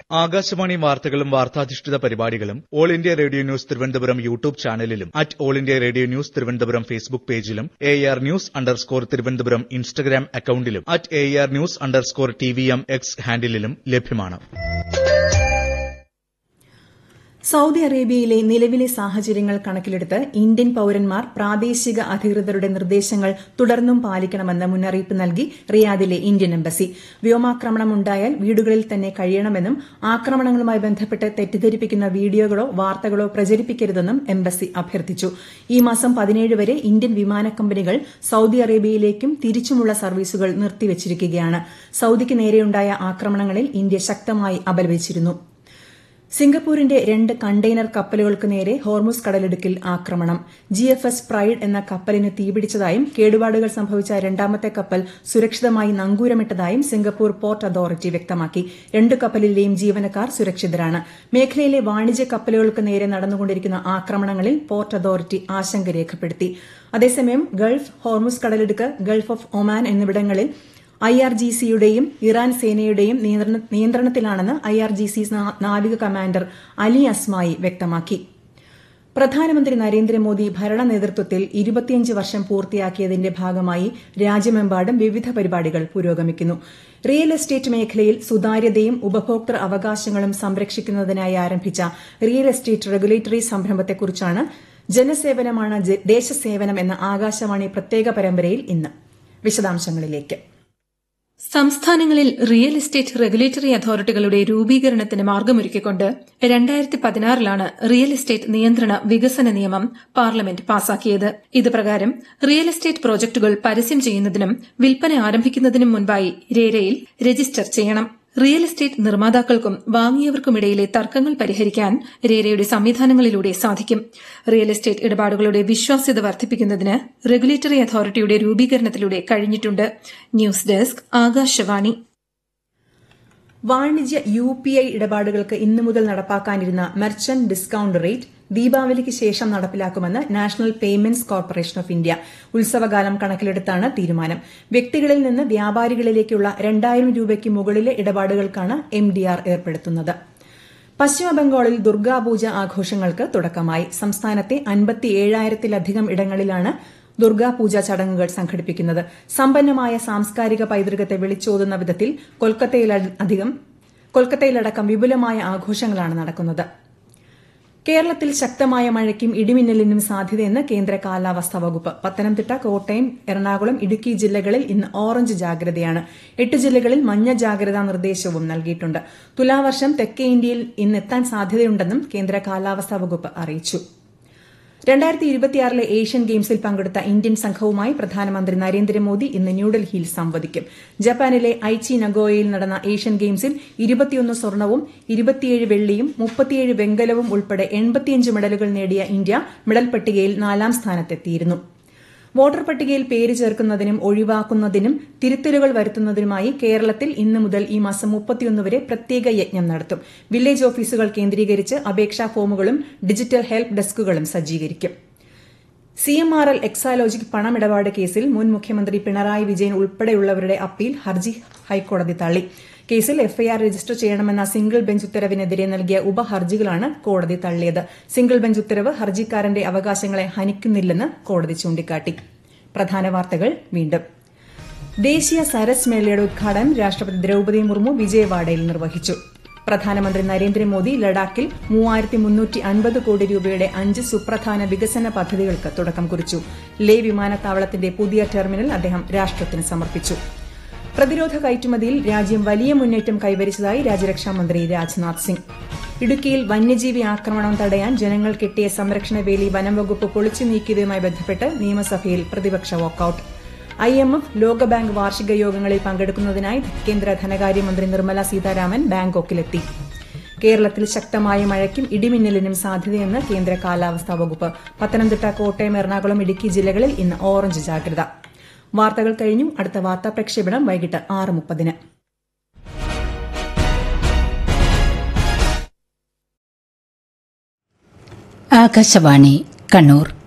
ആകാശവാണി വാർത്തകളും വാർത്താധിഷ്ഠിത പരിപാടികളും all India radio news Thiruvananthapuram YouTube ചാനലിലും at all India radio news Thiruvananthapuram Facebook പേജിലും A R news underscore Thiruvananthapuram Instagram അക്കൌണ്ടിലും at A R news underscore T V M X ഹാൻഡിലും ലഭ്യമാണ് Saudi അറേബ്യയിലെ നിലവിലെ സാഹചര്യങ്ങൾ കണക്കിലെടുത്ത് ഇന്ത്യൻ പൌരന്മാർ പ്രാദേശിക അധികൃതരുടെ നിർദ്ദേശങ്ങൾ തുടർന്നും പാലിക്കണമെന്ന് മുന്നറിയിപ്പ് നൽകി റിയാദിലെ ഇന്ത്യൻ എംബസി വ്യോമാക്രമണമുണ്ടായാൽ വീടുകളിൽ തന്നെ കഴിയണമെന്നും ആക്രമണങ്ങളുമായി ബന്ധപ്പെട്ട് തെറ്റിദ്ധരിപ്പിക്കുന്ന വീഡിയോകളോ വാർത്തകളോ പ്രചരിപ്പിക്കരുതെന്നും എംബസി അഭ്യർത്ഥിച്ചു ഈ മാസം പതിനേഴ് വരെ ഇന്ത്യൻ വിമാന കമ്പനികൾ സൌദി അറേബ്യയിലേക്കും തിരിച്ചുമുള്ള സർവീസുകൾ നിർത്തിവച്ചിരിക്കുകയാണ് സൌദിക്ക് നേരെയുണ്ടായ ആക്രമണങ്ങളിൽ ഇന്ത്യ ശക്തമായി അപലപിച്ചിരുന്നു സിംഗപ്പൂരിന്റെ രണ്ട് കണ്ടെയ്നർ കപ്പലുകൾക്ക് നേരെ ഹോർമുസ് കടലിടുക്കിൽ ആക്രമണം ജി എഫ് എസ് പ്രൈഡ് എന്ന കപ്പലിന് തീപിടിച്ചതായും കേടുപാടുകൾ സംഭവിച്ച രണ്ടാമത്തെ കപ്പൽ സുരക്ഷിതമായി നങ്കൂരമിട്ടതായും സിംഗപ്പൂർ പോർട്ട് അതോറിറ്റി വ്യക്തമാക്കി രണ്ട് കപ്പലിലെയും ജീവനക്കാർ സുരക്ഷിതരാണ് മേഖലയിലെ വാണിജ്യ കപ്പലുകൾക്ക് നേരെ നടന്നുകൊണ്ടിരിക്കുന്ന ആക്രമണങ്ങളിൽ പോർട്ട് അതോറിറ്റി ആശങ്ക രേഖപ്പെടുത്തി അതേസമയം ഗൾഫ് ഹോർമുസ് കടലിടുക്ക് ഗൾഫ് ഓഫ് ഒമാൻ എന്നിവിടങ്ങളിൽ ഐ ആർ ജി സിയുടെയും ഇറാൻ സേനയുടെയും നിയന്ത്രണത്തിലാണെന്ന് ഐ ആർ ജി സി നാവിക കമാൻഡർ അലി അസ്മായി വ്യക്തമാക്കി പ്രധാനമന്ത്രി നരേന്ദ്രമോദി ഭരണ നേതൃത്വത്തിൽ ഇരുപത്തിയഞ്ച് വർഷം പൂർത്തിയാക്കിയതിന്റെ ഭാഗമായി രാജ്യമെമ്പാടും വിവിധ പരിപാടികൾ പുരോഗമിക്കുന്നു റിയൽ എസ്റ്റേറ്റ് മേഖലയിൽ സുതാര്യതയും ഉപഭോക്തൃ അവകാശങ്ങളും സംരക്ഷിക്കുന്നതിനായി ആരംഭിച്ച റിയൽ എസ്റ്റേറ്റ് റെഗുലേറ്ററി സംരംഭത്തെക്കുറിച്ചാണ് ജനസേവനമാണ് ദേശസേവനം എന്ന ആകാശവാണി പ്രത്യേക പരമ്പരയിൽ ഇന്ന് വിശദാംശങ്ങളിലേക്ക് സംസ്ഥാനങ്ങളിൽ റിയൽ എസ്റ്റേറ്റ് റെഗുലേറ്ററി അതോറിറ്റികളുടെ രൂപീകരണത്തിന് മാർഗമൊരുക്കിക്കൊണ്ട് രണ്ടായിരത്തി പതിനാറിലാണ് റിയൽ എസ്റ്റേറ്റ് നിയന്ത്രണ വികസന നിയമം പാർലമെന്റ് പാസാക്കിയത് ഇത് പ്രകാരം റിയൽ എസ്റ്റേറ്റ് പ്രോജക്ടുകൾ പരസ്യം ചെയ്യുന്നതിനും വിൽപ്പന ആരംഭിക്കുന്നതിനും മുൻപായി രേരയിൽ രജിസ്റ്റർ ചെയ്യണം റിയൽ എസ്റ്റേറ്റ് നിർമ്മാതാക്കൾക്കും വാങ്ങിയവർക്കുമിടയിലെ തർക്കങ്ങൾ പരിഹരിക്കാൻ രേരയുടെ സംവിധാനങ്ങളിലൂടെ സാധിക്കും റിയൽ എസ്റ്റേറ്റ് ഇടപാടുകളുടെ വിശ്വാസ്യത വർദ്ധിപ്പിക്കുന്നതിന് റെഗുലേറ്ററി അതോറിറ്റിയുടെ രൂപീകരണത്തിലൂടെ കഴിഞ്ഞിട്ടുണ്ട് ന്യൂസ് ഡെസ്ക് ആകാശവാണി വാണിജ്യ യു പി ഐ ഇടപാടുകൾക്ക് ഇന്നു മുതൽ നടപ്പാക്കാനിരുന്ന മെർച്ചന്റ് ഡിസ്കൌണ്ട് റേറ്റ് ദീപാവലിക്ക് ശേഷം നടപ്പിലാക്കുമെന്ന് National Payments Corporation of India ഉത്സവകാലം കണക്കിലെടുത്താണ് തീരുമാനം വ്യക്തികളിൽ നിന്ന് വ്യാപാരികളിലേക്കുള്ള രണ്ടായിരം രൂപയ്ക്ക് മുകളിലെ ഇടപാടുകൾക്കാണ് എം ഡി ആർ ഏർപ്പെടുത്തുന്നത് പശ്ചിമബംഗാളിൽ ദുർഗാപൂജ ആഘോഷങ്ങൾക്ക് തുടക്കമായി സംസ്ഥാനത്തെ അൻപത്തിയേഴായിരത്തിലധികം ഇടങ്ങളിലാണ് ദുർഗാപൂജ ചടങ്ങുകൾ സംഘടിപ്പിക്കുന്നത് സമ്പന്നമായ സാംസ്കാരിക പൈതൃകത്തെ വിളിച്ചോതുന്ന വിധത്തിൽ കൊൽക്കത്തയിലടക്കം വിപുലമായ ആഘോഷങ്ങളാണ് നടക്കുന്നത് കേരളത്തിൽ ശക്തമായ മഴയ്ക്കും ഇടിമിന്നലിനും സാധ്യതയെന്ന് കേന്ദ്ര കാലാവസ്ഥാ വകുപ്പ് പത്തനംതിട്ട കോട്ടയം എറണാകുളം ഇടുക്കി ജില്ലകളിൽ ഇന്ന് ഓറഞ്ച് ജാഗ്രതയാണ് എട്ട് ജില്ലകളിൽ മഞ്ഞ ജാഗ്രതാ നിർദ്ദേശവും നൽകിയിട്ടുണ്ട് തുലാവർഷം തെക്കേ ഇന്ത്യയിൽ ഇന്നെത്താൻ സാധ്യതയുണ്ടെന്നും കേന്ദ്ര കാലാവസ്ഥാ വകുപ്പ് അറിയിച്ചു രണ്ടായിരത്തി ഇരുപത്തിയാറിലെ ഏഷ്യൻ ഗെയിംസിൽ പങ്കെടുത്ത ഇന്ത്യൻ സംഘവുമായി പ്രധാനമന്ത്രി നരേന്ദ്രമോദി ഇന്ന് ന്യൂഡൽഹിയിൽ സംവദിക്കും ജപ്പാനിലെ ഐച്ചി നഗോയയിൽ നടന്ന ഏഷ്യൻ ഗെയിംസിൽ ഇരുപത്തിയൊന്ന് സ്വർണവും ഇരുപത്തിയേഴ് വെള്ളിയും മുപ്പത്തിയേഴ് വെങ്കലവും ഉൾപ്പെടെ എൺപത്തിയഞ്ച് മെഡലുകൾ നേടിയ ഇന്ത്യ മെഡൽ പട്ടികയിൽ നാലാം സ്ഥാനത്തെത്തിയിരുന്നു വോട്ടർ പട്ടികയിൽ പേര് ചേർക്കുന്നതിനും ഒഴിവാക്കുന്നതിനും തിരുത്തലുകൾ വരുത്തുന്നതിനുമായി കേരളത്തിൽ ഇന്ന് മുതൽ ഈ മാസം മുപ്പത്തിയൊന്ന് വരെ പ്രത്യേക യജ്ഞം നടത്തും വില്ലേജ് ഓഫീസുകൾ കേന്ദ്രീകരിച്ച് അപേക്ഷാ ഫോമുകളും ഡിജിറ്റൽ ഹെൽപ്പ് ഡെസ്കുകളും സജ്ജീകരിക്കും C M R L Exalogic പണമിടപാട് കേസിൽ മുൻ മുഖ്യമന്ത്രി പിണറായി വിജയൻ ഉൾപ്പെടെയുള്ളവരുടെ അപ്പീൽ ഹർജി ഹൈക്കോടതി തള്ളി കേസിൽ എഫ്ഐആർ രജിസ്റ്റർ ചെയ്യണമെന്ന സിംഗിൾ ബെഞ്ച് ഉത്തരവിനെതിരെ നൽകിയ ഉപഹർജികളാണ് കോടതി തള്ളിയത് സിംഗിൾ ബെഞ്ച് ഉത്തരവ് ഹർജിക്കാരന്റെ അവകാശങ്ങളെ ഹനിക്കുന്നില്ലെന്ന് കോടതി ചൂണ്ടിക്കാട്ടി പ്രധാന വാർത്തകൾ വീണ്ടും ദേശീയ സരസ് മേളയുടെ ഉദ്ഘാടനം രാഷ്ട്രപതി ദ്രൌപദി മുർമു വിജയവാഡയിൽ നിർവഹിച്ചു പ്രധാനമന്ത്രി നരേന്ദ്രമോദി ലഡാക്കിൽ മൂവായിരത്തി മുന്നൂറ്റി അൻപത് കോടി രൂപയുടെ അഞ്ച് സുപ്രധാന വികസന പദ്ധതികൾക്ക് തുടക്കം കുറിച്ചു ലേ വിമാനത്താവളത്തിന്റെ പുതിയ ടെർമിനൽ അദ്ദേഹം രാഷ്ട്രത്തിന് സമർപ്പിച്ചു പ്രതിരോധ കയറ്റുമതിയിൽ രാജ്യം വലിയ മുന്നേറ്റം കൈവരിച്ചതായി രാജ്യരക്ഷാമന്ത്രി രാജ്നാഥ് സിംഗ് ഇടുക്കിയിൽ വന്യജീവി ആക്രമണം തടയാൻ ജനങ്ങൾ കെട്ടിയ സംരക്ഷണ വേലി വനം വകുപ്പ് പൊളിച്ചു നീക്കിയതുമായി ബന്ധപ്പെട്ട് നിയമസഭയിൽ പ്രതിപക്ഷ വാക്കൌട്ട് ഐ എം എഫ് ലോകബാങ്ക് വാർഷിക യോഗങ്ങളിൽ പങ്കെടുക്കുന്നതിനായി കേന്ദ്ര ധനകാര്യമന്ത്രി നിർമ്മല സീതാരാമൻ ബാങ്കോക്കിലെത്തി കേരളത്തിൽ ശക്തമായ മഴയ്ക്കും ഇടിമിന്നലിനും സാധ്യതയെന്ന് കേന്ദ്ര കാലാവസ്ഥാ വകുപ്പ് പത്തനംതിട്ട കോട്ടയം എറണാകുളം ഇടുക്കി ജില്ലകളിൽ ഇന്ന് ഓറഞ്ച് ജാഗ്രത വാർത്തകൾ കഴിഞ്ഞു അടുത്ത വാർത്താ പ്രക്ഷേപണം വൈകിട്ട് ആറ് മുപ്പതിന് ആകാശവാണി കണ്ണൂർ